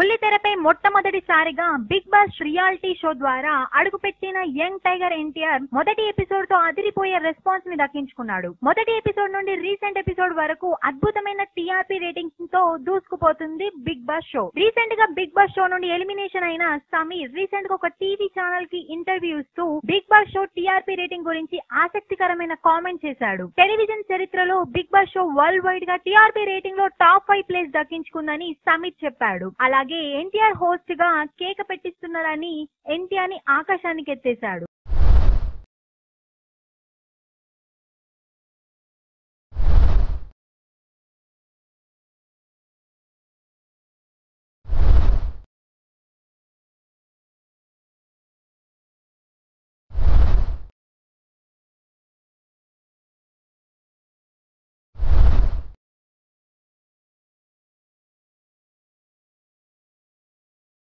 బుల్లితెరపై మొట్టమొదటిసారిగా big boss reality show ద్వారా అడుగుపెట్టిన యంగ్ టైగర్ ఎన్టీఆర్ మొదటి ఎపిసోడ్ తో అదిరిపోయే రెస్పాన్స్ ని దక్కించుకున్నాడు మొదటి ఎపిసోడ్ నుండి రీసెంట్ ఎపిసోడ్ వరకు అద్భుతమైన టీఆర్పీ రేటింగ్స్ తో దూసుకుపోతుంది బిగ్ బాస్ షో రీసెంట్ గా బిగ్ బాస్ షో నుండి ఎలిమినేషన్ అయిన సమీర్ రీసెంట్ గా ఒక టీవీ ఛానల్ కి ఇంటర్వ్యూ ఇస్తూ Bigg Boss show TRP rating గురించి ఆసక్తికరమైన కామెంట్ చేశాడు టెలివిజన్ చరిత్రలో Bigg Boss show world wide గా టీఆర్పీ రేటింగ్ లో టాప్ ఫైవ్ ప్లేస్ దక్కించుకుందని సమీర్ చెప్పాడు అలాగే ఎన్టీఆర్ హోస్ట్ గా కేక పెట్టిస్తున్నారని ఎన్టీఆర్ ని ఆకాశానికి ఎత్తేశాడు